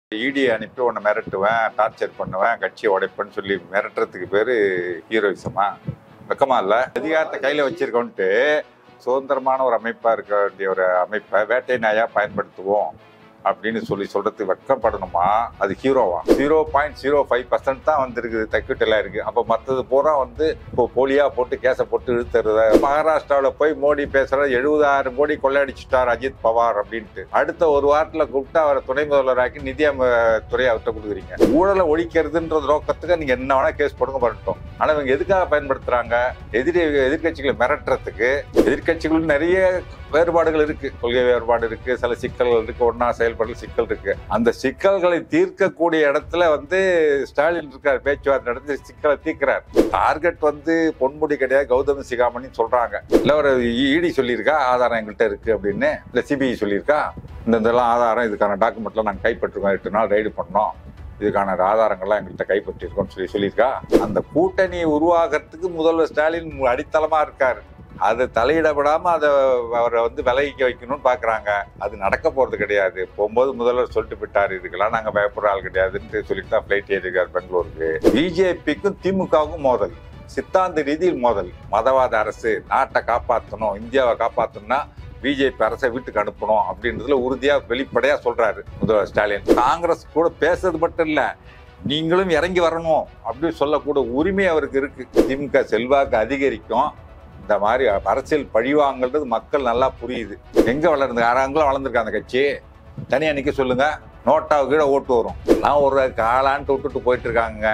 இடி அனுப்பி உன்னை மிரட்டுவேன் டார்ச்சர் பண்ணுவேன் கட்சியை உடைப்பேன்னு சொல்லி மிரட்டுறதுக்கு பேரு ஹீரோயிசமா வெக்கமா இல்ல அதிகாரத்தை கையில வச்சிருக்கோன்ட்டு சுதந்திரமான ஒரு அமைப்பா இருக்க வேண்டிய ஒரு அமைப்பை வேட்டை நாயா பயன்படுத்துவோம் அப்படின்னு சொல்லி சொல்றது வெட்கப்படணுமா அது ஹீரோவா zero point zero five percent தான் வந்திருக்குது தக்குட்டெல்லாம் இருக்கு அப்ப மத்தது பூரா வந்து இப்போ போலியா போட்டு கேஸை போட்டு இழுத்துறத மகாராஷ்டிராவில் போய் மோடி பேசுற எழுபதாயிரம் கோடி கொள்ளையடிச்சிட்டார் அஜித் பவார் அப்படின்ட்டு அடுத்த ஒரு வாரத்துல கூப்பிட்டு அவரை துணை முதல்வராக்கி நிதி அம- துறையை அவர்கிட்ட கொடுக்குறீங்க ஊழலை ஒழிக்கிறதுன்ற நோக்கத்துக்கு நீங்க என்ன வேணா கேஸ் போடுங்க பண்ணட்டும் ஆனா இவங்க எதுக்காக பயன்படுத்துறாங்க எதிரி எதிர்க்கட்சிகளை மிரட்டுறதுக்கு எதிர்க்கட்சிகளும் நிறைய வேறுபாடுகள் இருக்கு கொள்கை வேறுபாடு இருக்கு சில சிக்கல்கள் இருக்கு ஒன்னா செயல்படல சிக்கல் இருக்கு அந்த சிக்கல்களை தீர்க்கக்கூடிய இடத்துல வந்து ஸ்டாலின் இருக்கார் பேச்சுவார்த்தை நடத்தி சிக்கலை தீர்க்கிறார் டார்கெட் வந்து பொன்முடி கிடையாது கௌதம சிகாமணி சொல்றாங்க இல்ல ஒரு இடி சொல்லியிருக்கா ஆதாரம் எங்கள்கிட்ட இருக்கு அப்படின்னு இல்ல சிபிஐ சொல்லியிருக்கா இந்த இதெல்லாம் ஆதாரம் இதுக்கான டாக்குமெண்ட்லாம் நாங்கள் கைப்பற்றிருக்கோம் எட்டு நாள் ரைடு பண்ணோம் இதுக்கான ஆதாரங்கள்லாம் எங்கள்கிட்ட கைப்பற்றிருக்கோம்னு சொல்லி சொல்லியிருக்கா அந்த கூட்டணி உருவாகிறதுக்கு முதல்வர் ஸ்டாலின் அடித்தளமா இருக்காரு அது தலையிடப்படாம அதை அவரை வந்து விலகிக்க வைக்கணும்னு பாக்குறாங்க அது நடக்க போறது கிடையாது போகும்போது முதல்வர் சொல்லிட்டு விட்டாரு இதுக்கெல்லாம் நாங்க பயப்படுற ஆள் கிடையாதுன்னு சொல்லிட்டு தான் பிளைட் ஏறிருக்காரு பெங்களூருக்கு பிஜேபிக்கும் திமுகவுக்கும் மோதல் சித்தாந்த ரீதியில் மோதல் மதவாத அரசு நாட்டை காப்பாற்றணும் இந்தியாவை காப்பாற்றணும்னா பிஜேபி அரசை வீட்டுக்கு அனுப்பணும் அப்படின்றதுல உறுதியா வெளிப்படையா சொல்றாரு முதல்வர் ஸ்டாலின் காங்கிரஸ் கூட பேசுறது மட்டும் இல்ல நீங்களும் இறங்கி வரணும் அப்படின்னு சொல்லக்கூட உரிமை அவருக்கு இருக்கு திமுக செல்வாக்கு அதிகரிக்கும் இந்த மாதிரி அரசியல் பழிவாங்கன்றது மக்கள் நல்லா புரியுது எங்க வளர்ந்து யாராங்களும் வளர்ந்துருக்கா அந்த கட்சி தனியா நிக்க சொல்லுங்க நோட்டாவுக்கு கீழே ஓட்டு வரும் நான் ஒரு காலான்ட்டு விட்டுட்டு போயிட்டு இருக்காங்க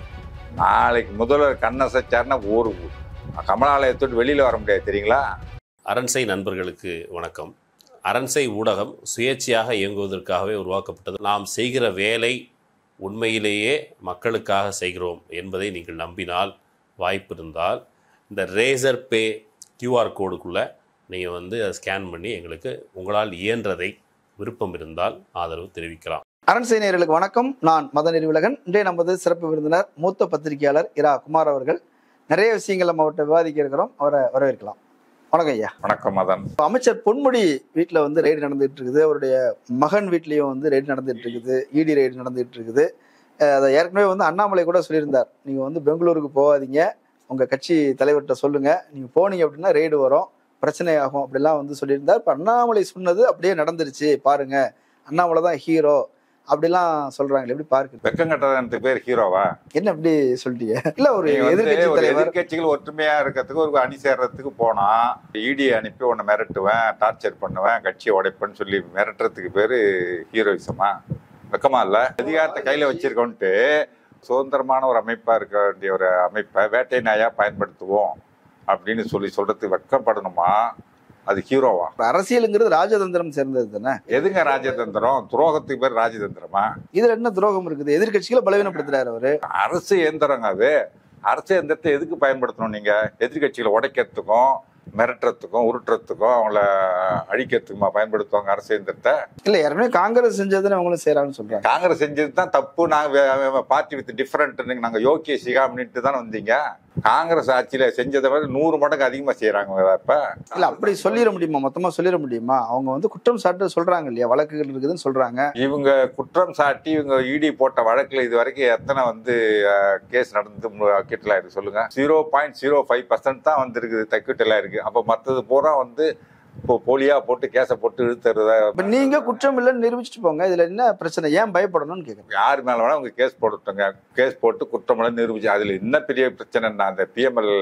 நாளைக்கு முதல்வர் கண்ணசச்சார்னா ஒரு கமலாலயத்தோட்டு வெளியில வர முடியாது தெரியுங்களா அரண்சை நண்பர்களுக்கு வணக்கம் அரண்சை ஊடகம் சுயேட்சையாக இயங்குவதற்காகவே உருவாக்கப்பட்டது நாம் செய்கிற வேலை உண்மையிலேயே மக்களுக்காக செய்கிறோம் என்பதை நீங்கள் நம்பினால் வாய்ப்பு இருந்தால் இந்த ரேசர் பே கியூஆர் கோடுக்குள்ளே நீங்கள் வந்து அதை ஸ்கேன் பண்ணி எங்களுக்கு உங்களால் இயன்றதை விருப்பம் இருந்தால் ஆதரவு தெரிவிக்கலாம் அரண்சை நேயர்களுக்கு வணக்கம் நான் மத நெறிவுலகன் இன்றைய நமது சிறப்பு விருந்தினர் மூத்த பத்திரிகையாளர் இரா குமார் அவர்கள் நிறைய விஷயங்கள் நம்ம அவர்கிட்ட விவாதிக்க இருக்கிறோம் அவரை வரவேற்கலாம் வணக்கம் ஐயா வணக்கம் மதன் இப்ப அமைச்சர் பொன்முடி வீட்டில் வந்து ரெய்டு நடந்துட்டு இருக்குது அவருடைய மகன் வீட்லேயும் வந்து ரெய்டு நடந்துட்டு இருக்குது இடி ரெய்டு நடந்துட்டு இருக்குது அஹ் அதை ஏற்கனவே வந்து அண்ணாமலை கூட சொல்லியிருந்தார் நீங்கள் வந்து பெங்களூருக்கு போகாதீங்க உங்கள் கட்சி தலைவர்கிட்ட சொல்லுங்க நீங்கள் போனீங்க அப்படின்னா ரெய்டு வரும் பிரச்சனை ஆகும் அப்படிலாம் வந்து சொல்லியிருந்தார் இப்போ அண்ணாமலை சொன்னது அப்படியே நடந்துருச்சு பாருங்க அண்ணாமலை தான் ஹீரோ அப்படிலாம் சொல்றாங்களே எப்படி பார்க்கு வெக்கம் கட்டதனத்து பேர் ஹீரோவா என்ன இப்படி சொல்லிட்டீங்க இல்ல ஒரு நீ வந்து எதிர்கட்சி ஒரு தலைவர் எதிர்க்கட்சிகள் ஒற்றுமையா இருக்கிறதுக்கு ஒரு அணி சேர்றதுக்கு போனா இடி அனுப்பி உன்னை மிரட்டுவேன் டார்ச்சர் பண்ணுவேன் கட்சியை உடைப்பேன்னு சொல்லி மிரட்டுறதுக்கு பேரு ஹீரோயிசமா வெக்கமா இல்ல அதிகாரத்தை கையில வச்சிருக்கோன்ட்டு சுதந்திரமான ஒரு அமைப்பா இருக்க வேண்டிய ஒரு அமைப்பை வேட்டை நாயா பயன்படுத்துவோம் அப்படின்னு சொல்லி சொல்றது வெட்கப்படணுமா அது ஹீரோவா அரசியலுங்கிறது ராஜதந்திரம் சேர்ந்தது தானே எதுங்க ராஜதந்திரம் துரோகத்துக்கு பேர் ராஜதந்திரமா இதுல என்ன துரோகம் இருக்குது எதிர்கட்சிகளை பலவீனப்படுத்துறாரு அவரு அரசு இயந்திரங்க அது அரசு இயந்திரத்தை எதுக்கு பயன்படுத்தணும் நீங்க எதிர்கட்சிகளை உடைக்கிறதுக்கும் மிரட்டுறதுக்கும் உருட்டுறதுக்கும் அவங்கள அழிக்கிறதுக்குமா பயன்படுத்துவாங்க அரசு இயந்திரத்தை இல்ல ஏற்கனவே காங்கிரஸ் செஞ்சதுன்னு அவங்களும் செய்யறாங்கன்னு சொல்றாங்க காங்கிரஸ் செஞ்சது தான் தப்பு நாங்க பார்ட்டி வித் டிஃபரெண்ட் நாங்க யோக்கிய சிகாமணிட்டு தானே வந்தீங்க காங்கிரஸ் ஆட்சியில செஞ்சதை விட நூறு மடங்கு அதிகமா செய்யறாங்க இப்ப இல்ல அப்படி சொல்லிட முடியுமா மொத்தமா சொல்லிட முடியுமா அவங்க வந்து குற்றம் சாட்டு சொல்றாங்க இல்லையா வழக்குகள் இருக்குதுன்னு சொல்றாங்க இவங்க குற்றம் சாட்டி இவங்க இடி போட்ட வழக்குல இது வரைக்கும் எத்தனை வந்து கேஸ் நடந்து கிட்டலாம் இருக்கு சொல்லுங்க zero point zero five percent தான் வந்திருக்குது தக்குட்டெல்லாம் இருக்கு அப்ப மத்தது பூரா வந்து இப்போ போலியா போட்டு கேஸை போட்டு இழுத்துறத இப்ப நீங்க குற்றம் இல்லைன்னு நிரூபிச்சுட்டு போங்க இதுல என்ன பிரச்சனை ஏன் பயப்படணும்னு கேக்குறேன் யார் மேல வேணா அவங்க கேஸ் போட்டுட்டோங்க கேஸ் போட்டு குற்றமெல்லாம் நிரூபிச்சு அதுல என்ன பெரிய பிரச்சனைன்னா அந்த பிஎம்எல்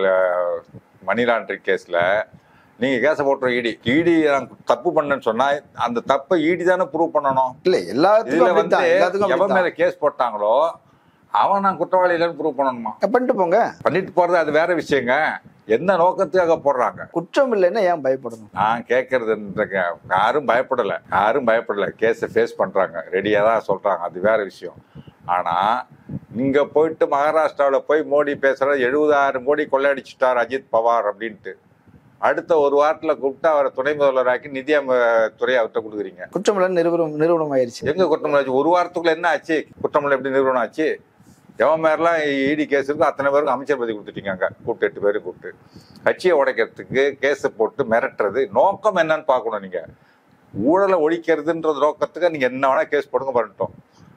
மணி லாண்டரி கேஸ்ல நீங்க கேஸை போட்டுற இடி இடி நான் தப்பு பண்ணேன்னு சொன்னா அந்த தப்பை இடி தானே ப்ரூவ் பண்ணணும் இல்ல எல்லாத்துக்கும் இதுல வந்து அப்படித்தான், எல்லாத்துக்கும் எவன் மேல அப்படித்தான். கேஸ் போட்டாங்களோ அவன் நான் குற்றவாளி இல்லைன்னு ப்ரூவ் பண்ணணுமா பண்ணிட்டு போங்க பண்ணிட்டு போறது அது வேற விஷயங்க என்ன நோக்கத்துக்காக போடுறாங்க குற்றம் இல்லைன்னா ஏன் பயப்படணும் நான் கேட்கறதுன்றங்க யாரும் பயப்படல யாரும் பயப்படல கேஸை ஃபேஸ் பண்றாங்க ரெடியா தான் சொல்றாங்க அது வேற விஷயம் ஆனா இங்க போயிட்டு மகாராஷ்டிராவில் போய் மோடி பேசுற எழுபதாயிரம் கோடி கொள்ளையடிச்சிட்டார் அஜித் பவார் அப்படின்ட்டு அடுத்த ஒரு வாரத்துல கூப்பிட்டு அவரை துணை முதல்வராக்கி நிதி அம- துறையை அவர்கிட்ட கொடுக்குறீங்க குற்றம் இல்லைன்னு நிறுவனம் நிறுவனம் ஆயிருச்சு எங்க குற்றம் ஆச்சு ஒரு வாரத்துக்குள்ள என்ன ஆச்சு குற்றமில்லை எப்படி நிறுவனம் ஆச்சு எவன் மேரெல்லாம் இடி கேஸ் இருக்கோ அத்தனை பேருக்கு அமைச்சர் பதவி கொடுத்துட்டீங்க அங்க கூப்பிட்டு எட்டு பேரும் கூப்பிட்டு கட்சியை உடைக்கிறதுக்கு கேஸ் போட்டு மிரட்டுறது நோக்கம் என்னன்னு பார்க்கணும் நீங்க ஊழலை ஒழிக்கிறதுன்ற நோக்கத்துக்கு நீங்க என்ன வேணா கேஸ் போடுங்க பண்ணிட்டோம்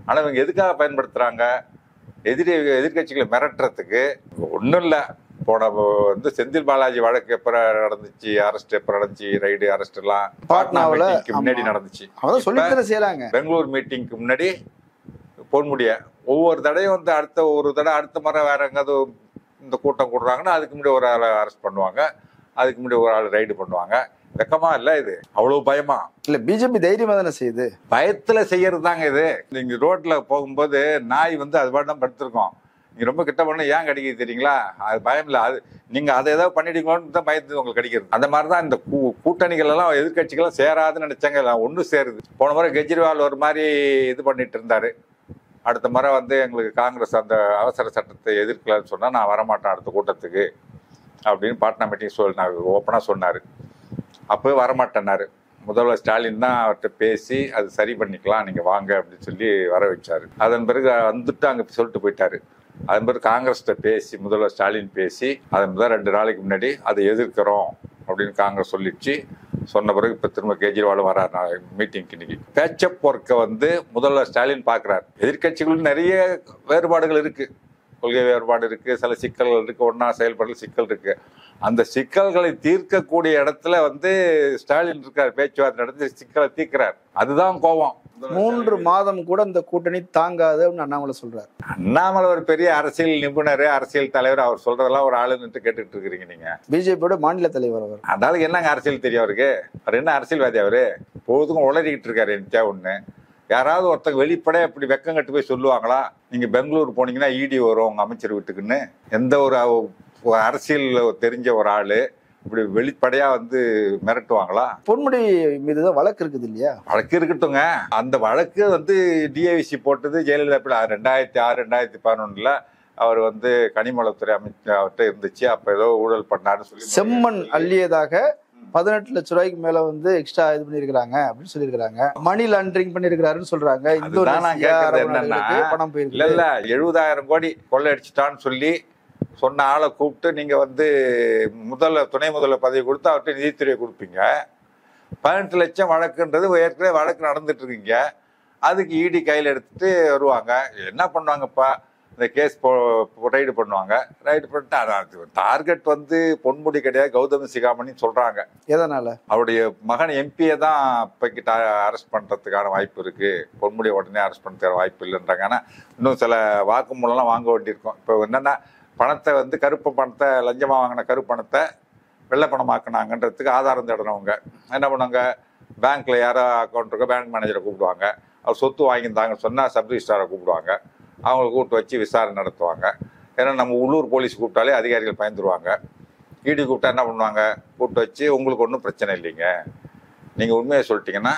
ஆனால் இவங்க எதுக்காக பயன்படுத்துகிறாங்க எதிரி எதிர்கட்சிகளை மிரட்டுறதுக்கு ஒன்றும் இல்லை போன வந்து செந்தில் பாலாஜி வழக்கு எப்போ நடந்துச்சு அரெஸ்ட் எப்போ நடந்துச்சு ரைடு அரெஸ்ட் எல்லாம் பாட்னாவுல, மீட்டிங்க்கு முன்னாடி ஆமா. நடந்துச்சு அவன் சொல்லிட்டு தானே செய்யறாங்க பெங்களூர் மீட்டிங்க்கு முன்னாடி பொன்முடிய ஒவ்வொரு தடையும் வந்து அடுத்த ஒரு தடவை அடுத்த முறை வேற எங்காவது இந்த கூட்டம் கூடுறாங்கன்னா அதுக்கு முன்னாடி ஒரு ஆளை அரெஸ்ட் பண்ணுவாங்க அதுக்கு முன்னாடி ஒரு ஆள் ரைடு பண்ணுவாங்க வெக்கமா இல்லை இது அவ்வளவு பயமா இல்ல பிஜேபி தைரியமா தானே செய்யுது பயத்துல செய்யறது தாங்க இது நீங்க ரோட்ல போகும்போது நாய் வந்து அது பாட்டு தான் படுத்திருக்கோம் நீங்க ரொம்ப கிட்ட பண்ண ஏன் கடிக்குது தெரியுங்களா அது பயம் இல்லை அது நீங்க அதை ஏதாவது பண்ணிடுங்களோன்னு தான் பயத்து உங்களுக்கு கடிக்கிறது அந்த மாதிரி தான் இந்த கூ- கூட்டணிகள் எல்லாம் எதிர்கட்சிகளும் சேராதுன்னு நினைச்சாங்க எல்லாம் ஒன்று சேருது போன முறை கெஜ்ரிவால் ஒரு மாதிரி இது பண்ணிட்டு இருந்தாரு அடுத்த முறை வந்து எங்களுக்கு காங்கிரஸ் அந்த அவசர சட்டத்தை எதிர்க்கலன்னு சொன்னா நான் வரமாட்டேன் அடுத்த கூட்டத்துக்கு அப்படின்னு பாட்னா மீட்டிங் சொன்னார் ஓப்பனாக சொன்னார் அப்போவே வரமாட்டேன்னாரு முதல்வர் ஸ்டாலின் தான் அவர்கிட்ட பேசி அது சரி பண்ணிக்கலாம் நீங்கள் வாங்க அப்படின்னு சொல்லி வர வச்சாரு அதன் பிறகு வந்துட்டு அங்கே சொல்லிட்டு போயிட்டாரு அதன் பிறகு காங்கிரஸ்கிட்ட பேசி முதல்வர் ஸ்டாலின் பேசி அதன் பிறகு ரெண்டு நாளைக்கு முன்னாடி அதை எதிர்க்கிறோம் அப்படின்னு காங்கிரஸ் சொல்லிடுச்சு சொன்ன பிறகு இப்போ திரும்ப கெஜ்ரிவாலும் வராரு மீட்டிங்க்கு இன்னைக்கு பேச்சப் ஒர்க்கை வந்து முதல்வர் ஸ்டாலின் பார்க்குறாரு எதிர்க்கட்சிகளும் நிறைய வேறுபாடுகள் இருக்கு கொள்கை வேறுபாடு இருக்கு சில சிக்கல்கள் இருக்கு ஒன்றா செயல்படல சிக்கல் இருக்கு அந்த சிக்கல்களை தீர்க்கக்கூடிய இடத்துல வந்து ஸ்டாலின் இருக்கார் பேச்சுவார்த்தை நடத்தி சிக்கலை தீர்க்கிறார் அதுதான் கோபம் மூன்று மாதம் கூட இந்த கூட்டணி தாங்காது அப்படின்னு அண்ணாமலை சொல்றாரு அண்ணாமலை ஒரு பெரிய அரசியல் நிபுணர் அரசியல் தலைவர் அவர் சொல்றதெல்லாம் ஒரு ஆளுன்னுட்டு கேட்டுட்டு இருக்கிறீங்க நீங்க பிஜேபியோட மாநில தலைவர் அவர் அதனால என்னங்க அரசியல் தெரியும் அவருக்கு அவர் என்ன அரசியல்வாதி அவரு பொழுதுக்கும் உளறிக்கிட்டு இருக்காரு நித்யா ஒண்ணு யாராவது ஒருத்தங்க வெளிப்படையா இப்படி வெக்கம் கட்டு போய் சொல்லுவாங்களா நீங்க பெங்களூர் போனீங்கன்னா இடி வரும் உங்க அமைச்சர் வீட்டுக்குன்னு எந்த ஒரு அவ- ஒரு அரசியல் தெரிஞ்ச ஒரு ஆளு இப்படி வெளிப்படையா வந்து மிரட்டுவாங்களா பொன்முடி மீதுதான் வழக்கு இருக்குது இல்லையா வழக்கு இருக்கட்டுங்க அந்த வழக்கு வந்து டிஏவிசி போட்டது ஜெயலலிதா பிள்ளை ரெண்டாயிரத்தி ஆறு ரெண்டாயிரத்தி பதினொன்னுல அவர் வந்து கனிமலத்துறை அமைச்சர் அவர்கிட்ட இருந்துச்சு அப்ப ஏதோ ஊழல் பண்ணாருன்னு சொல்லி செம்மண் அள்ளியதாக பதினெட்டு லட்ச ரூபாய்க்கு மேல வந்து எக்ஸ்ட்ரா இது பண்ணிருக்காங்க அப்படின்னு சொல்லியிருக்காங்க மணி லாண்டரிங் பண்ணிருக்காருன்னு சொல்றாங்க அதுதான் நான் இந்தோனேசியா கேட்கறது அரபு என்னன்னா, நாடுகளுக்கு பணம் இல்ல போயிருக்கு இல்ல எழுபதாயிரம் கோடி கொள்ளையடிச்சிட்டான்னு சொல்லி சொன்ன ஆளை கூப்பிட்டு நீங்க வந்து முதல்ல துணை முதல்ல பதவி கொடுத்து அவர்கிட்ட நிதித்துறை கொடுப்பீங்க பதினெட்டு லட்சம் வழக்குன்றது ஏற்கனவே வழக்கு நடந்துட்டு இருக்கீங்க அதுக்கு இடி கையில் எடுத்துட்டு வருவாங்க என்ன பண்ணுவாங்கப்பா இந்த கேஸ் ரைடு பண்ணுவாங்க ரைடு பண்ணிட்டு டார்கெட் வந்து பொன்முடி கிடையாது கௌதமி சிகாமணி சொல்றாங்க எதனால அவருடைய மகன் எம்பியை தான் இப்போக்கி அரெஸ்ட் பண்ணுறதுக்கான வாய்ப்பு இருக்கு பொன்முடியை உடனே அரெஸ்ட் பண்ணுறதுக்கான வாய்ப்பு இல்லைன்றாங்க ஆனால் இன்னும் சில வாக்குமூலம்லாம் வாங்க வேண்டியிருக்கும் இப்போ என்னென்னா பணத்தை வந்து கருப்பு பணத்தை லஞ்சமாக வாங்கின கருப்பு பணத்தை வெள்ளை பணமாக்குனாங்கன்றதுக்கு ஆதாரம் தேடனவங்க என்ன பண்ணுவாங்க பேங்க்ல யாரோ அக்கௌண்ட் இருக்கோ பேங்க் மேனேஜரை கூப்பிடுவாங்க அவர் சொத்து வாங்கியிருந்தாங்கன்னு சொன்னால் சப் ரிஜிஸ்டாரை கூப்பிடுவாங்க அவங்கள கூப்பிட்டு வச்சு விசாரணை நடத்துவாங்க ஏன்னா நம்ம உள்ளூர் போலீஸ் கூப்பிட்டாலே அதிகாரிகள் பயந்துருவாங்க இடி கூப்பிட்டா என்ன பண்ணுவாங்க கூப்பிட்டு வச்சு உங்களுக்கு ஒன்றும் பிரச்சனை இல்லைங்க நீங்கள் உண்மையை சொல்லிட்டீங்கன்னா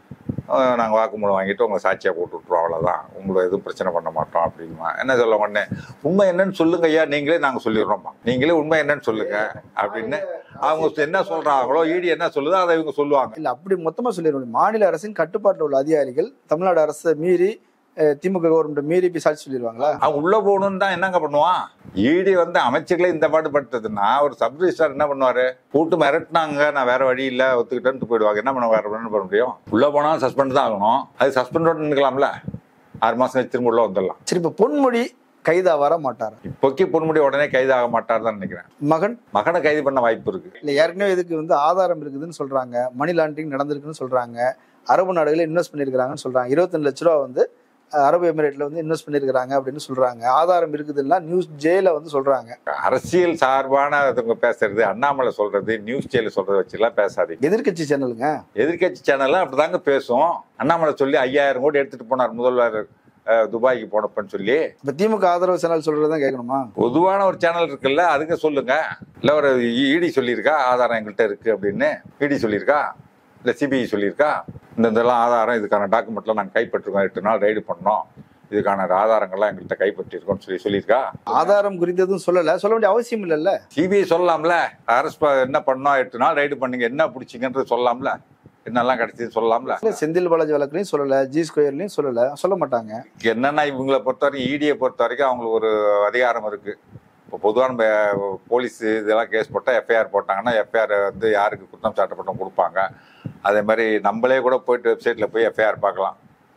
நாங்கள் வாக்குமூலம் வாங்கிட்டு உங்களை சாட்சியாக போட்டு விட்ருவோம் அவ்வளோதான் உங்களை எதுவும் பிரச்சனை பண்ண மாட்டோம் அப்படிமா என்ன சொல்ல உடனே உண்மை என்னன்னு சொல்லுங்க ஐயா நீங்களே நாங்கள் சொல்லிடுறோம்மா நீங்களே உண்மை என்னன்னு சொல்லுங்க அப்படின்னு அவங்க என்ன சொல்றாங்களோ ஈடி என்ன சொல்லுதோ அதை இவங்க சொல்லுவாங்க இல்ல அப்படி மொத்தமா சொல்லிடுவோம் மாநில அரசின் கட்டுப்பாட்டில் உள்ள அதிகாரிகள் தமிழ்நாடு அரசை மீறி அஹ், திமுக கவர்மெண்ட் மீறி போய் சாட்சி சொல்லிடுவாங்களா அவன் உள்ள போகணும்னு தான் என்னங்க பண்ணுவான் ஈடி வந்து அமைச்சர்களை இந்த பாடு படுத்ததுன்னா ஒரு சப் ரிஜிஸ்டார் என்ன பண்ணுவாரு கூட்டு மிரட்டினாங்க நான் வேற வழி இல்ல ஒத்துக்கிட்டேன்னு போயிடுவாங்க என்ன பண்ண வேற என்ன பண்ண முடியும் உள்ள போனா சஸ்பெண்ட் தான் ஆகணும் அது சஸ்பெண்டோட நிற்கலாம்ல ஆறு மாசம் கழிச்சு திரும்ப உள்ள வந்துடலாம் சரி இப்ப பொன்முடி கைதா வர மாட்டார் இப்போக்கி பொன்முடி உடனே கைதாக மாட்டார் தான் நினைக்கிறேன் மகன் மகனை கைது பண்ண வாய்ப்பு இருக்கு இல்ல ஏற்கனவே இதுக்கு வந்து ஆதாரம் இருக்குதுன்னு சொல்றாங்க மணி லாண்டரிங் நடந்திருக்குன்னு சொல்றாங்க அரபு நாடுகளில் இன்வெஸ்ட் பண்ணியிருக்காங்கன்னு சொல்றாங்க இருபத்தஞ்சு லட்ச ரூபா வந்து அஹ், அரபு எமிரேட்ல வந்து இன்வெஸ்ட் பண்ணியிருக்காங்க அப்படின்னு சொல்றாங்க ஆதாரம் இருக்குதுன்னா நியூஸ் ஜேல வந்து சொல்றாங்க அரசியல் சார்பான இதுங்க பேசுறது அண்ணாமலை சொல்றது நியூஸ் சேனல் சொல்றதை வச்சுலாம் பேசாதீங்க எதிர்க்கட்சி சேனலுங்க எதிர்க்கட்சி சேனல்லாம் அப்படிதாங்க பேசும் அண்ணாமலை சொல்லி ஐயாயிரம் கோடி எடுத்துட்டு போனார் முதல்வர் அஹ், துபாய்க்கு போனப்பன்னு சொல்லி இப்ப திமுக ஆதரவு சேனல் சொல்றதுதான் கேட்கணுமா பொதுவான ஒரு சேனல் இருக்குல்ல அதுக்கு சொல்லுங்க இல்ல ஒரு இடி சொல்லியிருக்கா ஆதாரம் எங்கள்கிட்ட இருக்கு அப்படின்னு இடி சொல்லியிருக்கா இல்ல சிபிஐ சொல்லியிருக்கா இந்த இதெல்லாம் ஆதாரம் இதுக்கான டாக்குமெண்ட்லாம் நாங்கள் கைப்பற்றிருக்கோம் எட்டு நாள் ரைடு பண்ணோம் இதுக்கான ஆதாரங்கள்லாம் எங்கள்கிட்ட கைப்பற்றிருக்கோம்னு சொல்லி சொல்லியிருக்கா ஆதாரம் குறித்து எதுவும் சொல்லல சொல்ல வேண்டிய அவசியம் இல்லைல்ல சிபிஐ சொல்லலாம்ல அரசு என்ன பண்ணோம் எட்டு நாள் ரைடு பண்ணீங்க என்ன பிடிச்சிங்கன்றது சொல்லலாம்ல என்னெல்லாம் கிடைச்சது சொல்லலாம்ல இல்ல, செந்தில் பாலாஜி வழக்குலையும் சொல்லல ஜி ஸ்கொயர்லயும் சொல்லல சொல்ல மாட்டாங்க என்னன்னா இவங்களை பொறுத்த வரைக்கும் இடியை பொறுத்த வரைக்கும் அவங்களுக்கு ஒரு அதிகாரம் இருக்கு இப்போ பொதுவாக நம்ம போலீஸ் இதெல்லாம் கேஸ் போட்டால் எஃப்ஐஆர் போட்டாங்கன்னா எஃப்ஐஆர் வந்து யாருக்கு குற்றம் சாட்டப்பட்டவங்க கொடுப்பாங்க அதே மாதிரி நம்மளே கூட போயிட்டு வெப்சைட்டில் போய் எஃப்ஐஆர் பார்க்கலாம்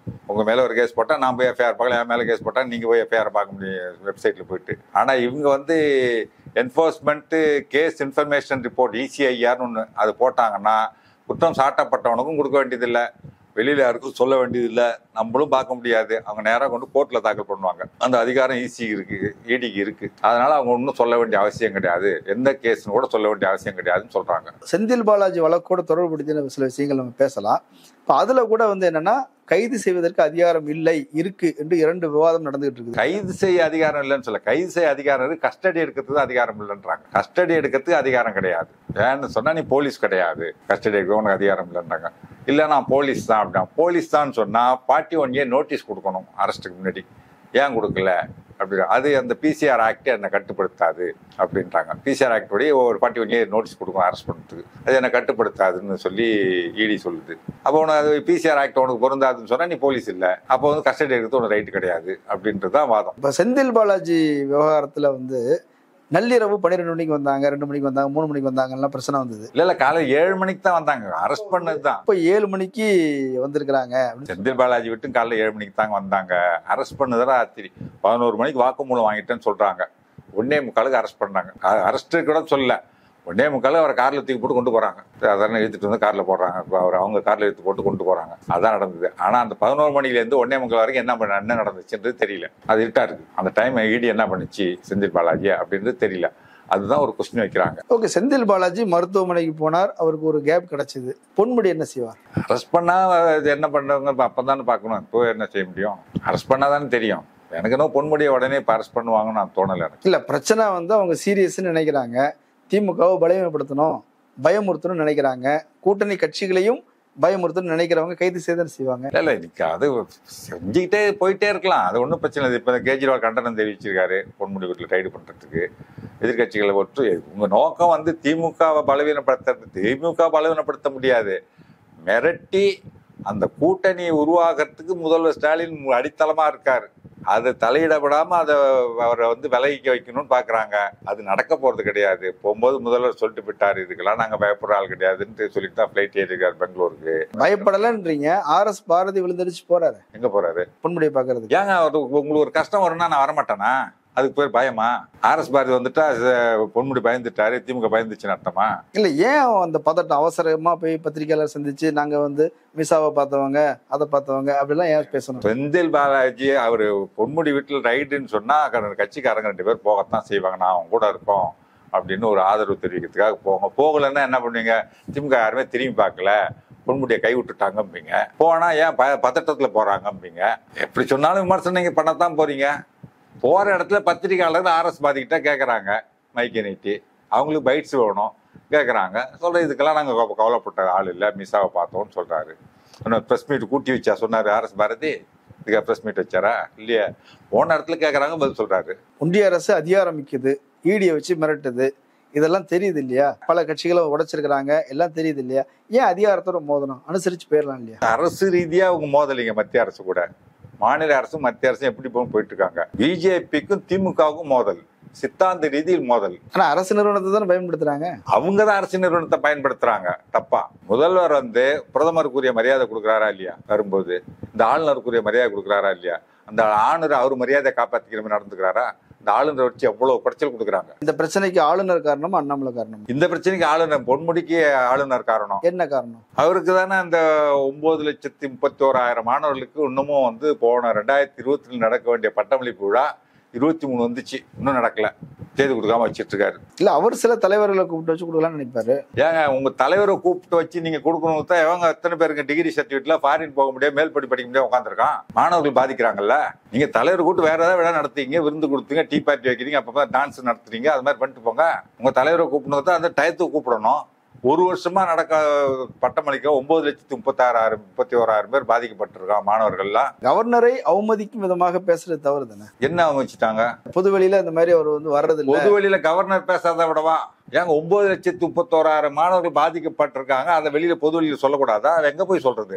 உங்க மேல ஒரு கேஸ் போட்டா நான் போய் எஃப்ஐஆர் பார்க்கலாம் என் மேல கேஸ் போட்டா நீங்க போய் எஃப்ஐஆர் பார்க்க முடியும் வெப்சைட்ல போயிட்டு ஆனா இவங்க வந்து என்ஃபோர்ஸ்மெண்ட் கேஸ் இன்ஃபர்மேஷன் ரிப்போர்ட் இசிஐஆர்னு ஒன்று அது போட்டாங்கன்னா குற்றம் சாட்டப்பட்டவனுக்கும் கொடுக்க வேண்டியதில்லை வெளியில யாருக்கும் சொல்ல வேண்டியதில்லை நம்மளும் பார்க்க முடியாது அவங்க நேராக கொண்டு கோர்ட்ல தாக்கல் பண்ணுவாங்க அந்த அதிகாரம் ஈசி இருக்கு இடிக்கு இருக்கு அதனால அவங்க ஒன்றும் சொல்ல வேண்டிய அவசியம் கிடையாது எந்த கேஸ்னு கூட சொல்ல வேண்டிய அவசியம் கிடையாதுன்னு சொல்றாங்க செந்தில் பாலாஜி வழக்கோட தொடர்புபடுத்தின சில விஷயங்கள் நம்ம பேசலாம் இப்போ அதுல கூட வந்து என்னன்னா கைது செய்வதற்கு அதிகாரம் இல்லை இருக்கு என்று இரண்டு விவாதம் நடந்துகிட்டு இருக்குது கைது செய்ய அதிகாரம் இல்லைன்னு சொல்ல கைது செய்ய அதிகாரம் இருக்கு கஸ்டடி எடுக்கிறதுக்கு அதிகாரம் இல்லைன்றாங்க கஸ்டடி எடுக்கிறதுக்கு அதிகாரம் கிடையாது ஏன்னு சொன்னா நீ போலீஸ் கிடையாது கஸ்டடி எடுக்க உனக்கு அதிகாரம் இல்லைன்றாங்க இல்ல நான் போலீஸ் தான் அப்படின்னா போலீஸ் தான் சொன்னா பார்ட்டி ஒன் ஏ நோட்டீஸ் கொடுக்கணும் அரெஸ்ட்டுக்கு முன்னாடி ஏன் கொடுக்கல அப்படி அது அந்த பிசிஆர் ஆக்டே என்னை கட்டுப்படுத்தாது அப்படின்றாங்க பிசிஆர் ஆக்ட் படி ஒரு பார்ட்டி ஒன் ஏ நோட்டீஸ் கொடுக்கும் அரெஸ்ட் பண்ணுறதுக்கு அது என்னை கட்டுப்படுத்தாதுன்னு சொல்லி இடி சொல்லுது அப்போ உனக்கு அது பிசிஆர் ஆக்ட் உனக்கு பொருந்தாதுன்னு சொன்னா நீ போலீஸ் இல்லை அப்போ வந்து கஸ்டடி எடுக்கிறது உனக்கு ரைட் கிடையாது அப்படின்றது தான் வாதம் இப்போ செந்தில் பாலாஜி விவகாரத்துல வந்து நள்ளிரவு பன்னிரெண்டு மணிக்கு வந்தாங்க ரெண்டு மணிக்கு வந்தாங்க மூணு மணிக்கு வந்தாங்கலாம் பிரச்சனை வந்தது இல்ல இல்ல காலை ஏழு மணிக்கு தான் வந்தாங்க அரெஸ்ட் பண்ணது தான் இப்போ ஏழு மணிக்கு வந்திருக்கிறாங்க அப்படின்னு செந்தில் பாலாஜி விட்டு காலைல ஏழு மணிக்கு தாங்க வந்தாங்க அரெஸ்ட் பண்ணதுதான் ராத்திரி பதினோரு மணிக்கு வாக்குமூலம் வாங்கிட்டேன்னு சொல்றாங்க ஒன்னே முக்காலுக்கு அரெஸ்ட் பண்ணாங்க அரெஸ்ட் கூட சொல்லல ஒன்னே முக்கால் அவரை கார்ல தூக்கி போட்டு கொண்டு போறாங்க அதெல்லாம் இழுத்துட்டு வந்து கார்ல போடுறாங்க இப்ப அவர் அவங்க கார்ல எடுத்து போட்டு கொண்டு போறாங்க அதான் நடந்தது ஆனா அந்த பதினோரு மணில இருந்து ஒன்னே முக்கால் வரைக்கும் என்ன பண்ண என்ன நடந்துச்சுன்றது தெரியல அது இருட்டா இருக்கு அந்த டைம் இடி என்ன பண்ணுச்சு செந்தில் பாலாஜி அப்படின்றது தெரியல அதுதான் ஒரு கொஸ்டின் வைக்கிறாங்க ஓகே செந்தில் பாலாஜி மருத்துவமனைக்கு போனார் அவருக்கு ஒரு கேப் கிடைச்சது பொன்முடி என்ன செய்வார் அரெஸ்ட் பண்ணா அது என்ன பண்றவங்க அப்பதானே பார்க்கணும் இப்போ என்ன செய்ய முடியும் அரெஸ்ட் பண்ணாதானே தெரியும் எனக்கு இன்னும் பொன்முடியை உடனே இப்போ அரெஸ்ட் பண்ணுவாங்கன்னு நான் தோணலை எனக்கு இல்ல பிரச்சனை வந்து அவங்க சீரியஸ்ன்னு நினைக்கிறாங்க திமுகவை பலவீனப்படுத்தணும் பயமுறுத்தணும்னு நினைக்கிறாங்க கூட்டணி கட்சிகளையும் பயமுறுத்தணும்னு நினைக்கிறவங்க கைது செய்தான் செய்வாங்க இல்ல இல்ல இன்னைக்கு அது செஞ்சுக்கிட்டே போயிட்டே இருக்கலாம் அது ஒன்றும் பிரச்சனை இல்லை இப்போ கேஜ்ரிவால் கண்டனம் தெரிவிச்சிருக்காரு பொன்முடி வீட்டில் ரைடு பண்றதுக்கு எதிர்கட்சிகளை ஒற்று உங்க நோக்கம் வந்து திமுகவை பலவீனப்படுத்துறது திமுக பலவீனப்படுத்த முடியாது மிரட்டி அந்த கூட்டணி உருவாகிறதுக்கு முதல்வர் ஸ்டாலின் அடித்தளமா இருக்காரு அது தலையிடப்படாம அதை அவரை வந்து விலகிக்க வைக்கணும்னு பாக்குறாங்க அது நடக்க போறது கிடையாது போகும்போது முதல்வர் சொல்லிட்டு போயிட்டாரு இதுக்கெல்லாம் நாங்க பயப்படுற ஆள் கிடையாதுன்னு சொல்லிட்டு தான் ஃபிளைட் ஏறிருக்காரு பெங்களூருக்கு பயப்படலன்றீங்க ஆர் எஸ் பாரதி விழுந்தடிச்சு போறாரு எங்க போறாரு பொன்முடியை பாக்குறதுக்கு ஏங்க ஒரு- உங்களுக்கு ஒரு கஷ்டம் வரும்னா நான் வரமாட்டேனா அதுக்கு பேர் பயமா ஆர்எஸ் பாரதி வந்துட்டா அஹ், பொன்முடி பயந்துட்டாரு திமுக பயந்துச்சுன்னு அர்த்தமா இல்ல ஏன் அந்த பதட்டம் அவசரமா போய் பத்திரிகையாளர் சந்திச்சு நாங்க வந்து மிசாவை பார்த்தவங்க அதை பார்த்தவங்க அப்படிலாம் ஏன் பேசணும் செந்தில் பாலாஜி அவரு பொன்முடி வீட்டில் ரைடுன்னு சொன்னா க- கட்சிக்காரங்க ரெண்டு பேர் போகத்தான் செய்வாங்க நான் அவங்க கூட இருக்கோம் அப்படின்னு ஒரு ஆதரவு தெரிவிக்கிறதுக்காக போங்க போகலைன்னா என்ன பண்ணுவீங்க திமுக யாருமே திரும்பி பார்க்கல பொன்முடியை கை விட்டுட்டாங்கம்பீங்க போனா ஏன் ப பதட்டத்துல போறாங்கம்பீங்க எப்படி சொன்னாலும் விமர்சனம் நீங்க பண்ணத்தான் போறீங்க போற இடத்துல பத்திரிகையாளர் ஆர்எஸ் பாதிக்கிட்ட கேட்கறாங்க மைக்கை நீட்டி அவங்களுக்கு பைட்ஸ் வேணும் கேட்குறாங்க சொல்ற இதுக்கெல்லாம் நாங்கள் கவலைப்பட்ட ஆள் இல்லை மிஸ்ஸாவை பார்த்தோம்னு சொல்றாரு இன்னும் ப்ரெஸ் மீட் கூட்டி வச்சா சொன்னாரு ஆர்எஸ் பாரதி இதுக்கு ப்ரெஸ் மீட் வச்சாரா இல்லையா போன இடத்துல கேட்குறாங்க பதில் சொல்றாரு ஒன்றிய அரசு அதிகாரம் மிக்குது ஈடியை வச்சு மிரட்டுது இதெல்லாம் தெரியுது இல்லையா பல கட்சிகளை உடைச்சிருக்கிறாங்க எல்லாம் தெரியுது இல்லையா ஏன் அதிகாரத்தோட மோதணும் அனுசரிச்சு போயிடலாம் இல்லையா அரசு ரீதியா அவங்க மோதலிங்க மத்திய அரசு கூட மாநில அரசும் மத்திய அரசும் எப்படி போகும் போயிட்டு இருக்காங்க பிஜேபிக்கும் திமுகவுக்கும் மோதல் சித்தாந்த ரீதியில் மோதல் ஆனா அரசு நிறுவனத்தை தானே பயன்படுத்துறாங்க அவங்க தான் அரசு நிறுவனத்தை பயன்படுத்துறாங்க தப்பா முதல்வர் வந்து பிரதமருக்குரிய மரியாதை கொடுக்குறாரா இல்லையா வரும்போது இந்த ஆளுநருக்குரிய மரியாதை கொடுக்குறாரா இல்லையா அந்த ஆளுநர் அவர் மரியாதை காப்பாத்திக்கிற மாதிரி நடந்துக்கிறாரா இந்த ஆளுநரை வச்சு எவ்வளவு குறைச்சல் கொடுக்குறாங்க இந்த பிரச்சனைக்கு ஆளுநர் காரணமா அண்ணாமலை காரணமா இந்த பிரச்சனைக்கு ஆளுநர் பொன்முடிக்கு ஆளுநர் காரணம் என்ன காரணம் அவருக்கு தானே அந்த ஒன்பது லட்சத்தி முப்பத்தி ஓராயிரம் மாணவர்களுக்கு இன்னமும் வந்து போன ரெண்டாயிரத்தி இருபத்தி நடக்க வேண்டிய பட்டமளிப்பு விழா இருபத்தி மூணு வந்துச்சு இன்னும் நடக்கல செய்து கொடுக்காம வச்சிட்டு இருக்காரு இல்ல அவர் சில தலைவர்களை கூப்பிட்டு வச்சு கொடுக்கலாம்னு நினைப்பாரு ஏங்க உங்க தலைவரை கூப்பிட்டு வச்சு நீங்க கொடுக்கணும் தான் எவங்க எத்தனை பேருக்கு டிகிரி சர்டிஃபிகேட்ல ஃபாரின் போக முடியாது மேல் படி படிக்க முடியாது உட்காந்துருக்கான் மாணவர்கள் பாதிக்கிறாங்கல்ல நீங்க தலைவர் கூப்பிட்டு வேற ஏதாவது விழா நடத்துறீங்க விருந்து கொடுத்தீங்க டீ பார்ட்டி வைக்கிறீங்க அப்பப்ப டான்ஸ் நடத்துறீங்க அது மாதிரி பண்ணிட்டு போங்க உங்க தலைவரை கூப்பிடணும் தான் அந்த டயத்துக்கு கூப்பிடணும் ஒரு வருஷமா நடக்க பட்டமளிக்க ஒன்பது லட்சத்தி முப்பத்தாறாயிரம் முப்பத்தி ஓராயிரம் பேர் பாதிக்கப்பட்டிருக்கான் மாணவர்கள்லாம் கவர்னரை அவமதிக்கும் விதமாக பேசுறது தவறு தானே என்ன அமைச்சிட்டாங்க பொதுவெளியில இந்த மாதிரி அவர் வந்து வர்றது இல்ல பொது வெளியில கவர்னர் பேசாத விடவா ஏங்க ஒன்பது லட்சத்தி முப்பத்தோராயிரம் மாணவர்கள் பாதிக்கப்பட்டிருக்காங்க அதை வெளியில பொது வெளியில சொல்லக்கூடாதா அதை எங்க போய் சொல்றது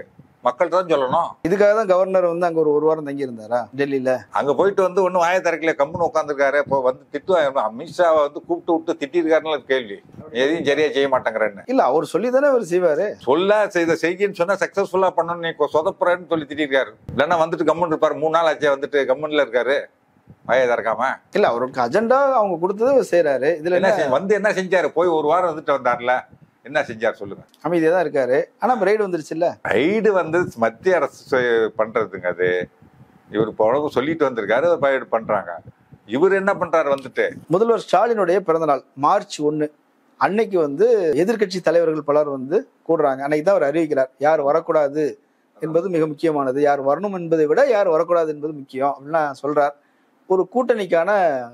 மக்கள்கிட்ட தான் சொல்லணும் இதுக்காக தான் கவர்னர் வந்து அங்க ஒரு ஒரு வாரம் தங்கி இருந்தாரா டெல்லியில அங்க போயிட்டு வந்து ஒன்றும் வாய திறக்கல கம்முன்னு உட்காந்துருக்காரு இப்போ வந்து திட்டுவாங்க அமித்ஷாவை வந்து கூப்பிட்டு விட்டு திட்டிருக்காருன்னு கேள்வி எதையும் சரியா செய்ய மாட்டேங்கிறேன்னு இல்ல அவர் சொல்லி தானே அவர் செய்வாரு சொல்ல செய்த செய்கின்னு சொன்னா சக்சஸ்ஃபுல்லா பண்ணணும் நீ கொ- சொதப்புறன்னு சொல்லி திட்டிருக்காரு இல்லைன்னா வந்துட்டு கம்முன்னு இருப்பாரு மூணு நாள் ஆச்சே வந்துட்டு கம்முன்ல இருக்காரு வாயை திறக்காம இல்ல அவருக்கு அஜெண்டா அவங்க கொடுத்ததை அவர் செய்யறாரு இதுல என்ன என்ன செஞ்ச- வந்து என்ன செஞ்சாரு போய் ஒரு வாரம் வந்துட்டு வந்தார்ல என்ன செஞ்சார் சொல்லுங்க அமைதியா தான் இருக்காரு ஆனா ரைடு வந்துருச்சுல்ல ரைடு வந்து மத்திய அரசு செ- பண்றதுங்க அது இவர் இப்போ சொல்லிட்டு வந்திருக்காரு ரைடு பண்றாங்க இவர் என்ன பண்றாரு வந்துட்டு முதல்வர் ஸ்டாலினுடைய பிறந்தநாள் மார்ச் ஒன்னு அன்னைக்கு வந்து எதிர்க்கட்சி தலைவர்கள் பலர் வந்து கூடுறாங்க அன்னைக்கு தான் அவர் அறிவிக்கிறார் யார் வரக்கூடாது என்பது மிக முக்கியமானது யார் வரணும் என்பதை விட யார் வரக்கூடாது என்பது முக்கியம் அப்படின்லாம் சொல்றார் ஒரு கூட்டணிக்கான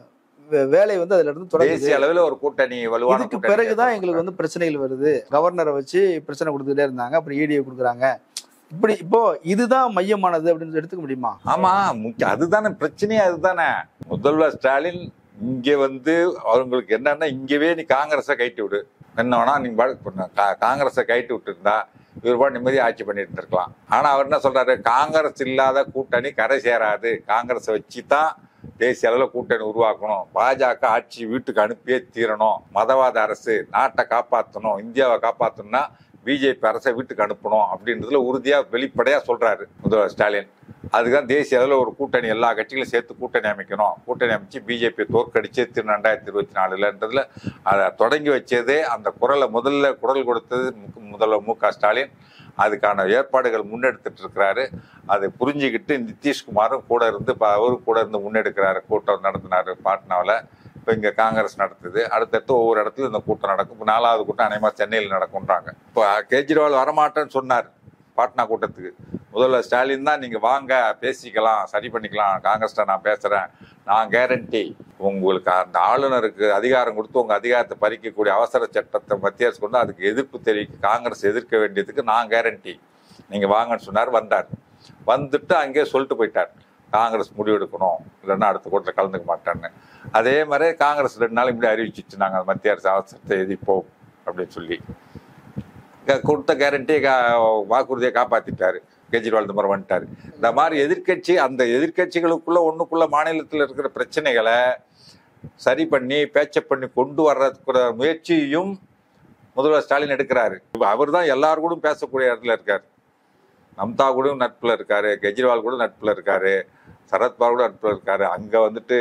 வே- வேலை வந்து அதுல இருந்து தொடங்குது தேசிய அளவுல ஒரு கூட்டணி வலுவான இதுக்கு கூட்டணி பிறகுதான் எங்களுக்கு வந்து பிரச்சனைகள் வருது கவர்னரை வச்சு பிரச்சனை கொடுத்துட்டே இருந்தாங்க அப்புறம் ஈடியை கொடுக்குறாங்க இப்படி இப்போ இதுதான் மையமானது அப்படின்னு எடுத்துக்க முடியுமா ஆமா முக்கிய அதுதானே பிரச்சனையே அதுதானே முதல்வர் ஸ்டாலின் இங்க வந்து அவங்களுக்கு என்னன்னா இங்கவே நீ காங்கிரஸை கைட்டு விடு என்ன வேணா நீங்க பாட்டு பண்ணு. கா- காங்கிரஸை கைட்டு விட்டு இருந்தா இவர் பாட்டு நிம்மதியா ஆட்சி பண்ணிட்டு இருந்திருக்கலாம் ஆனா அவர் என்ன சொல்றாரு காங்கிரஸ் இல்லாத கூட்டணி கரை சேராது காங்கிரஸை வச்சு தான் தேசிய அளவில் கூட்டணி உருவாக்கணும் பாஜக ஆட்சி வீட்டுக்கு அனுப்பியே தீரணும் மதவாத அரசு நாட்டை காப்பாற்றணும் இந்தியாவை காப்பாற்றணும்னா பிஜேபி அரசை வீட்டுக்கு அனுப்பணும் அப்படின்றதுல உறுதியா வெளிப்படையா சொல்றாரு முதல்வர் ஸ்டாலின் அதுதான் தேசிய அளவில் ஒரு கூட்டணி எல்லா கட்சிகளும் சேர்த்து கூட்டணி அமைக்கணும் கூட்டணி அமைச்சு பிஜேபி தோற்கடிச்சு திரு ரெண்டாயிரத்தி இருபத்தி நாலுலன்றதுல அதை தொடங்கி வச்சதே அந்த குரலை முதல்ல குரல் கொடுத்தது மு- முதல்வர் மு க ஸ்டாலின் அதுக்கான ஏற்பாடுகள் முன்னெடுத்துட்டு இருக்கிறாரு அதை புரிஞ்சுக்கிட்டு நிதிஷ்குமாரும் கூட இருந்து இப்போ அவரும் கூட இருந்து முன்னெடுக்கிறாரு கூட்டம் நடத்தினாரு பாட்னாவில் இப்போ இங்கே காங்கிரஸ் நடத்துது அடுத்தடுத்து ஒவ்வொரு இடத்துல இந்த கூட்டம் நடக்கும் இப்போ நாலாவது கூட்டம் அநேகமாக சென்னையில் நடக்கும்ன்றாங்க இப்போ கெஜ்ரிவால் வரமாட்டேன்னு சொன்னார் பாட்னா கூட்டத்துக்கு முதல்வர் ஸ்டாலின் தான் நீங்கள் வாங்க பேசிக்கலாம் சரி பண்ணிக்கலாம் காங்கிரஸ்ட்ட நான் பேசுகிறேன் நான் கேரண்டி உங்களுக்கு அந்த ஆளுநருக்கு அதிகாரம் கொடுத்து உங்கள் அதிகாரத்தை பறிக்கக்கூடிய அவசர சட்டத்தை மத்திய அரசு கொண்டு அதுக்கு எதிர்ப்பு தெரிவிக்க காங்கிரஸ் எதிர்க்க வேண்டியதுக்கு நான் கேரண்டி நீங்கள் வாங்கன்னு சொன்னார் வந்தார் வந்துட்டு அங்கேயே சொல்லிட்டு போயிட்டார் காங்கிரஸ் முடிவெடுக்கணும் இல்லைன்னா அடுத்த கூட்டத்தில் கலந்துக்க மாட்டேன்னு அதே மாதிரி காங்கிரஸ் ரெண்டு நாள் இப்படி அறிவிச்சிச்சு நாங்கள் மத்திய அரசு அவசரத்தை எதிர்ப்போம் அப்படின்னு சொல்லி க- கொடுத்த கேரண்டியை கா வாக்குறுதியை காப்பாத்திட்டாரு கெஜ்ரிவால் இந்த மாதிரி வந்துட்டாரு இந்த மாதிரி எதிர்க்கட்சி அந்த எதிர்க்கட்சிகளுக்குள்ள ஒண்ணுக்குள்ள மாநிலத்தில் இருக்கிற பிரச்சனைகளை சரி பண்ணி பேச்ச பண்ணி கொண்டு வர்றதுக்குற முயற்சியும் முதல்வர் ஸ்டாலின் எடுக்கிறாரு அவர் தான் எல்லாரும் கூட பேசக்கூடிய இடத்துல இருக்காரு மம்தா கூட நட்புல இருக்காரு கெஜ்ரிவால் கூட நட்புல இருக்காரு சரத்பவார் கூட நட்புல இருக்காரு அங்க வந்துட்டு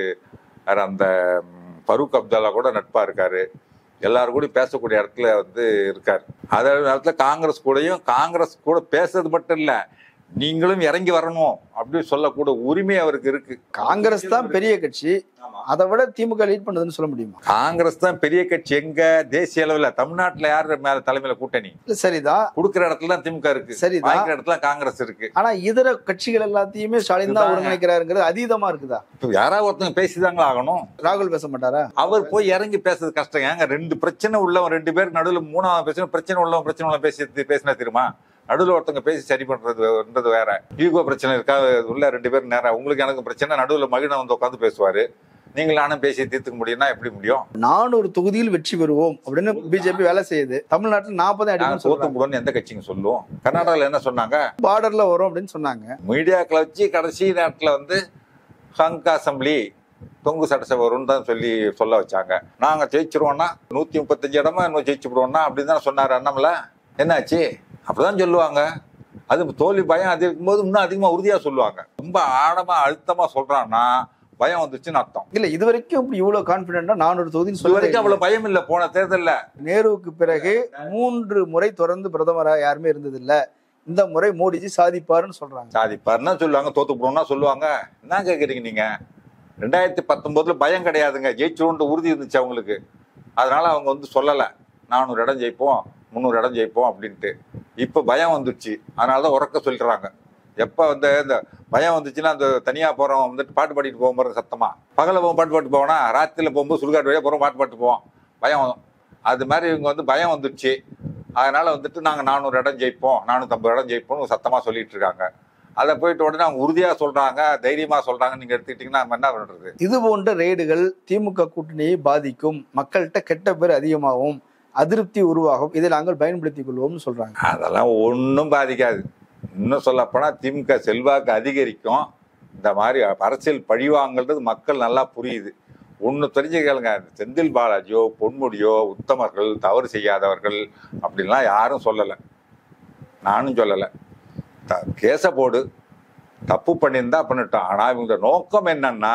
வேற அந்த ம், ஃபரூக் அப்துல்லா கூட நட்பா இருக்காரு எல்லாரும் கூட பேசக்கூடிய இடத்துல வந்து இருக்காரு அதே நேரத்துல காங்கிரஸ் கூடயும் காங்கிரஸ் கூட பேசுறது மட்டும் இல்ல நீங்களும் இறங்கி வரணும் அப்படின்னு சொல்லக்கூட உரிமை அவருக்கு இருக்கு காங்கிரஸ் தான் பெரிய கட்சி அதை விட திமுக லீட் பண்ணுதுன்னு சொல்ல முடியுமா காங்கிரஸ் தான் பெரிய கட்சி எங்க தேசிய அளவுல தமிழ்நாட்டுல யாரு மேல தலைமையில கூட்டணி இல்ல சரிதான் கொடுக்கிற இடத்துல தான் திமுக இருக்கு சரிதான். வாங்கிக்கிற இடத்துல காங்கிரஸ் இருக்கு ஆனா இதர கட்சிகள் எல்லாத்தையுமே ஸ்டாலின் தான் இதுதான். ஒருங்கிணைக்கிறாருங்கிறது அதீதமா இருக்குதா இப்ப யாராவது ஒருத்தங்க பேசிதாங்களா ஆகணும் ராகுல் பேச மாட்டாரா அவர் போய் இறங்கி பேசுறது கஷ்டம் ஏங்க ரெண்டு பிரச்சனை உள்ளவன் ரெண்டு பேர் நடுவுல மூணாவது பிரச்சனை பிரச்சனை உள்ளவன் பிரச்சனை உள்ள பேசி பேசினா தெரியுமா நடுவுல ஒருத்தங்க பேசி சரி பண்றதுன்றது வேற ஈகோ பிரச்சனை இருக்கா உள்ள ரெண்டு பேரும் நேரம் உங்களுக்கு எனக்கு பிரச்சனை நடுவுல மகிழன் வந்து உட்காந்து பேசுவாரு நீங்கள் நானும் பேசி தீர்த்துக்க முடியும்னா எப்படி முடியும் நானூறு தொகுதியில் வெற்றி பெறுவோம் அப்படின்னு பிஜேபி வேலை செய்யுது தமிழ்நாட்டில் நாற்பது நாங்க அடிக்கும் தோத்து சொல்றாங்க போடுவோம்னு எந்த கட்சிங்க சொல்லுவோம் கர்நாடகால என்ன சொன்னாங்க பார்டர்ல வரும் அப்படின்னு சொன்னாங்க மீடியாக்களை வச்சு கடைசி நேரத்துல வந்து ஹங்க் அசம்பிளி தொங்கு சட்டசபை வரும்னு தான் சொல்லி சொல்ல வச்சாங்க நாங்க ஜெயிச்சிருவோம்னா நூத்தி முப்பத்தஞ்சு இடமா இன்னும் ஜெயிச்சு விடுவோம்னா அப்படின்னு தான் சொன்னாரு அண்ணாமல என்னாச்சு அப்படிதான் சொல்லுவாங்க அது தோல்வி பயம் அது இருக்கும்போது இன்னும் அதிகமா உறுதியா சொல்லுவாங்க ரொம்ப ஆழமா அழுத்தமா சொல்றான்னா பயம் வந்துச்சுன்னு அர்த்தம் இல்ல இது வரைக்கும் இப்படி இவ்வளவு கான்பிடண்டா நானூறு தொகுதின்னு இது வரைக்கும் சொல்ல அவ்வளவு பயம் இல்ல போன தேர்தல்ல நேருவுக்கு பிறகு மூன்று முறை தொடர்ந்து பிரதமரா யாருமே இருந்தது இல்ல இந்த முறை மோடிஜி சாதிப்பாருன்னு சொல்றாங்க சாதிப்பாருன்னா சொல்லுவாங்க தோத்து போடுவோம்னா சொல்லுவாங்க என்ன கேக்குறீங்க நீங்க ரெண்டாயிரத்தி பத்தொன்பதுல பயம் கிடையாதுங்க ஜெயிச்சிருவோன்ற உறுதி இருந்துச்சு அவங்களுக்கு அதனால அவங்க வந்து சொல்லல நானூறு இடம் ஜெயிப்போம் முந்நூறு இடம் ஜெயிப்போம் அப்படின்ட்டு இப்ப பயம் வந்துருச்சு அதனால தான் உறக்க சொல்லிடுறாங்க எப்ப வந்து இந்த பயம் வந்துச்சுன்னா அந்த தனியா போறவன் வந்துட்டு பாட்டு பாடிட்டு போவோம் பாருங்க சத்தமா பகல போவோம் பாட்டு பாட்டு போவோம்னா ராத்திரில போகும்போது சுடுகாட்டு வழியா போறோம் பாட்டு பாட்டு போவோம் பயம் வரும். அது மாதிரி இவங்க வந்து பயம் வந்துருச்சு அதனால வந்துட்டு நாங்க நானூறு இடம் ஜெயிப்போம் நானூத்தம்பது இடம் ஜெயிப்போம்னு சத்தமா சொல்லிட்டு இருக்காங்க அதை போயிட்டு உடனே அவங்க உறுதியா சொல்றாங்க தைரியமா சொல்றாங்க நீங்க எடுத்துக்கிட்டீங்கன்னா நம்ம என்ன பண்றது இது போன்ற ரெய்டுகள் திமுக கூட்டணியை பாதிக்கும் மக்கள்கிட்ட கெட்ட பேர் அதிகமாகும் அதிருப்தி உருவாகும் இதை நாங்கள் பயன்படுத்திக் கொள்வோம்னு சொல்றாங்க அதெல்லாம் ஒன்றும் பாதிக்காது இன்னும் சொல்லப்போனா திமுக செல்வாக்கு அதிகரிக்கும் இந்த மாதிரி அரசியல் பழிவாங்கன்றது மக்கள் நல்லா புரியுது ஒன்று தெரிஞ்சுக்கலுங்க செந்தில் பாலாஜியோ பொன்முடியோ உத்தமர்கள் தவறு செய்யாதவர்கள் அப்படின்லாம் யாரும் சொல்லலை நானும் சொல்லலை த கேஸை போடு தப்பு பண்ணியிருந்தா பண்ணிட்டோம் ஆனால் இவங்க நோக்கம் என்னன்னா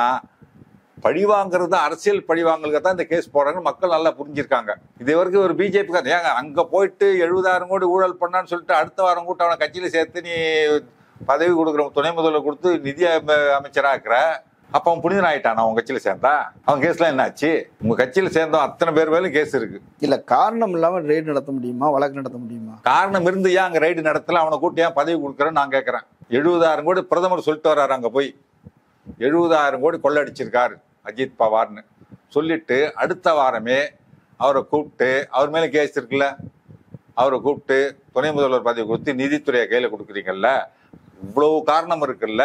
பழி வாங்குறது அரசியல் பழி வாங்கலுக்கு தான் இந்த கேஸ் போடுறாங்கன்னு மக்கள் நல்லா புரிஞ்சிருக்காங்க இது வரைக்கும் ஒரு பிஜேபி ஏங்க அங்கே போயிட்டு எழுபதாயிரம் கோடி ஊழல் பண்ணான்னு சொல்லிட்டு அடுத்த வாரம் கூட்ட அவனை கட்சியில் சேர்த்து நீ பதவி கொடுக்குற துணை முதல்வர் கொடுத்து நிதி அம- அமைச்சராக்குற அப்போ அவன் புனிதன் ஆயிட்டான் அவன் கட்சியில் சேர்ந்தா அவன் கேஸ்லாம் என்னாச்சு உங்க கட்சியில் சேர்ந்தோம் அத்தனை பேர் மேலும் கேஸ் இருக்கு இல்ல காரணம் இல்லாம ரெய்டு நடத்த முடியுமா வழக்கு நடத்த முடியுமா காரணம் இருந்து ஏன் அங்கே ரைடு நடத்தல அவனை கூட்டி ஏன் பதவி கொடுக்குறேன்னு நான் கேட்குறேன் எழுபதாயிரம் கோடி பிரதமர் சொல்லிட்டு வர்றாரு அங்கே போய் எழுபதாயிரம் கோடி கொள்ளடிச்சிருக்காரு அஜித் பவார்னு சொல்லிட்டு அடுத்த வாரமே அவரை கூப்பிட்டு அவர் மேலே கேஸ் இருக்குல்ல அவரை கூப்பிட்டு துணை முதல்வர் பதவி கொடுத்து நிதித்துறையை கையில் கொடுக்குறீங்கல்ல இவ்வளவு காரணம் இருக்குல்ல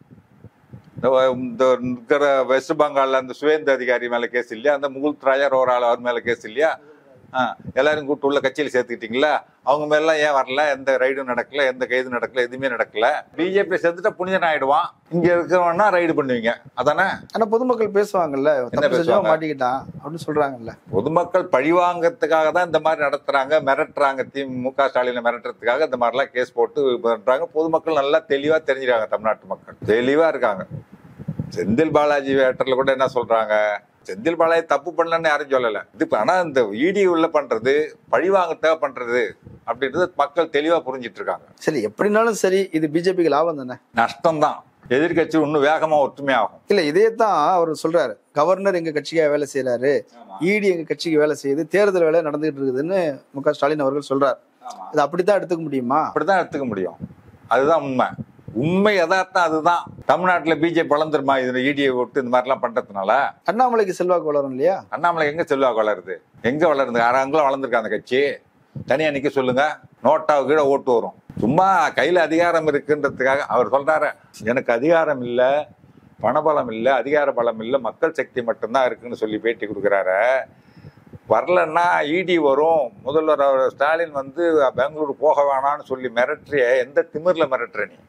இந்த வ- இந்த இருக்கிற வெஸ்ட் பெங்கால்ல அந்த சுவேந்த அதிகாரி மேல கேஸ் இல்லையா அந்த முகுல் ராயர் ஒரு ஆள் அவர் மேல கேஸ் இல்லையா ஆ, எல்லாரும் கூப்பிட்டு உள்ள கட்சியில் சேர்த்துக்கிட்டீங்களா அவங்க மேலாம் ஏன் வரல எந்த ரைடும் நடக்கல எந்த கைது நடக்கல எதுவுமே நடக்கல பிஜேபி சேர்த்துட்டா புனிதன் ஆயிடுவான் இங்க இருக்கிறவனா ரைடு பண்ணுவீங்க அதானே ஆனா பொதுமக்கள் பேசுவாங்கல்ல தப்பு செஞ்சவன் பேசுவாங்க? மாட்டிக்கிட்டான் அப்படின்னு சொல்றாங்கல்ல பொதுமக்கள் பழிவாங்கறதுக்காக தான் இந்த மாதிரி நடத்துறாங்க மிரட்டுறாங்க திமுக ஸ்டாலினை மிரட்டுறதுக்காக இந்த மாதிரிலாம் கேஸ் போட்டு பண்றாங்க பொதுமக்கள் நல்லா தெளிவா தெரிஞ்சுறாங்க தமிழ்நாட்டு மக்கள் தெளிவா இருக்காங்க செந்தில் பாலாஜி வேட்டர்ல கூட என்ன சொல்றாங்க செந்தில் பாலாஜி தப்பு பண்ணலன்னு யாரும் சொல்லல இது இப்ப ஆனா இந்த இடி உள்ள பண்றது பழிவாங்கத்தாக பண்றது அப்படின்றது மக்கள் தெளிவா புரிஞ்சிட்டு இருக்காங்க சரி எப்படினாலும் சரி இது பிஜேபிக்கு லாபம் தானே நஷ்டம்தான் எதிர்க்கட்சி இன்னும் வேகமா ஒற்றுமையாகும் இல்ல இதே தான் அவர் சொல்றாரு கவர்னர் எங்க கட்சிக்காக வேலை செய்யறாரு இடி எங்க கட்சிக்கு வேலை செய்யுது தேர்தல் வேலை நடந்துகிட்டு இருக்குதுன்னு மு க ஸ்டாலின் அவர்கள் சொல்றார் இது அப்படித்தான் எடுத்துக்க முடியுமா அப்படிதான் எடுத்துக்க முடியும் அதுதான் உண்மை உண்மை யதார்த்தம் அதுதான் தமிழ்நாட்டுல பிஜேபி வளர்ந்துருமா இதுல இடியை விட்டு இந்த மாதிரிலாம் பண்றதுனால அண்ணாமலைக்கு செல்வாக்கு வளரும் இல்லையா அண்ணாமலை எங்க செல்வாக்கு வளருது எங்க வளருது அங்கெல்லாம் வளர்ந்துருக்கா அந்த கட்சி தனியா நிக்க சொல்லுங்க நோட்டாவு கீழே ஓட்டு வரும் சும்மா கையில அதிகாரம் இருக்குன்றதுக்காக அவர் சொல்றாரு எனக்கு அதிகாரம் இல்ல பணபலம் இல்ல அதிகார பலம் இல்ல மக்கள் சக்தி மட்டும்தான் இருக்குன்னு சொல்லி பேட்டி கொடுக்குறாரு வரலன்னா இடி வரும் முதல்வர் அவர் ஸ்டாலின் வந்து பெங்களூர் போக வேணாம்னு சொல்லி மிரட்டுறிய எந்த திமிர்ல மிரட்டுற நீ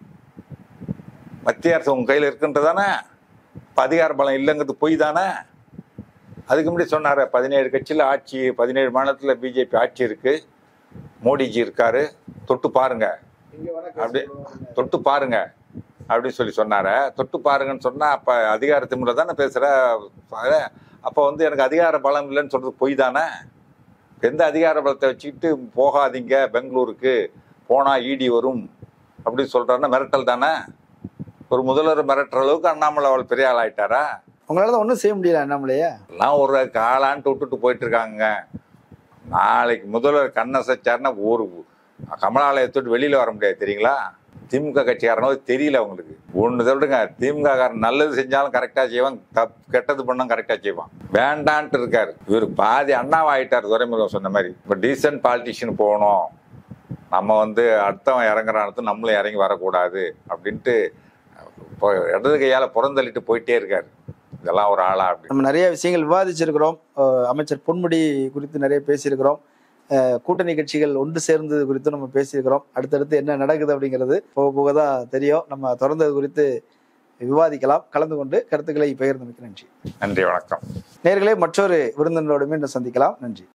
மத்திய அரசு உங்க கையில இருக்குன்றதானே இப்ப அதிகார பலம் இல்லைங்கிறது பொய் தானே அதுக்கு முன்னாடி சொன்னாரு பதினேழு கட்சியில் ஆட்சி பதினேழு மாநிலத்துல பிஜேபி ஆட்சி இருக்கு மோடிஜி இருக்காரு தொட்டு பாருங்க அப்படி தொட்டு பாருங்க அப்படின்னு சொல்லி சொன்னாரு தொட்டு பாருங்கன்னு சொன்னா அப்ப அதிகார திமுறை தானே பேசுற அப்ப வந்து எனக்கு அதிகார பலம் இல்லைன்னு சொல்றது பொய் தானே எந்த அதிகார பலத்தை வச்சுக்கிட்டு போகாதீங்க பெங்களூருக்கு போனா ஈடி வரும் அப்படின்னு சொல்றாருன்னா மிரட்டல் தானே ஒரு முதல்வர் மிரட்டுற அளவுக்கு அண்ணாமலை அவள் பெரிய ஆள் ஆயிட்டாரா உங்களால தான் ஒன்றும் செய்ய முடியல அண்ணாமலையே எல்லாம் ஒரு காலான்ட்டு விட்டுட்டு போயிட்டு இருக்காங்க நாளைக்கு முதல்வர் கண்ணசைச்சாருன்னா ஒரு கமலாலயத்தோட்டு வெளியில வர முடியாது தெரியுங்களா திமுக கட்சிக்காரனோ தெரியல அவங்களுக்கு ஒன்று சொல்லுங்க திமுக காரன் நல்லது செஞ்சாலும் கரெக்டா செய்வான் தப் கெட்டது பண்ணாலும் கரெக்டா செய்வான் வேண்டான்ட்டு இருக்காரு இவர் பாதி அண்ணாவாயிட்டார் துரைமுருகன் சொன்ன மாதிரி இப்போ டீசன்ட் பாலிட்டிஷியன் போகணும் நம்ம வந்து அடுத்தவன் இறங்குறான்னு நம்மளும் இறங்கி வரக்கூடாது அப்படின்ட்டு இப்போ இடது கையால புறந்தள்ளிட்டு போயிட்டே இருக்காரு இதெல்லாம் ஒரு ஆளா அப்படி நம்ம நிறைய விஷயங்கள் விவாதிச்சிருக்கிறோம் அஹ் அமைச்சர் பொன்முடி குறித்து நிறைய பேசியிருக்கிறோம் அஹ் கூட்டணி கட்சிகள் ஒன்று சேர்ந்தது குறித்து நம்ம பேசியிருக்கிறோம் அடுத்தடுத்து என்ன நடக்குது அப்படிங்கிறது போக போக தான் தெரியும் நம்ம தொடர்ந்து அது குறித்து விவாதிக்கலாம் கலந்து கொண்டு கருத்துக்களை பகிர்ந்தமைக்கு நன்றி நன்றி வணக்கம் நேர்களே மற்றொரு விருந்தினரோடு மீண்டும் சந்திக்கலாம் நன்றி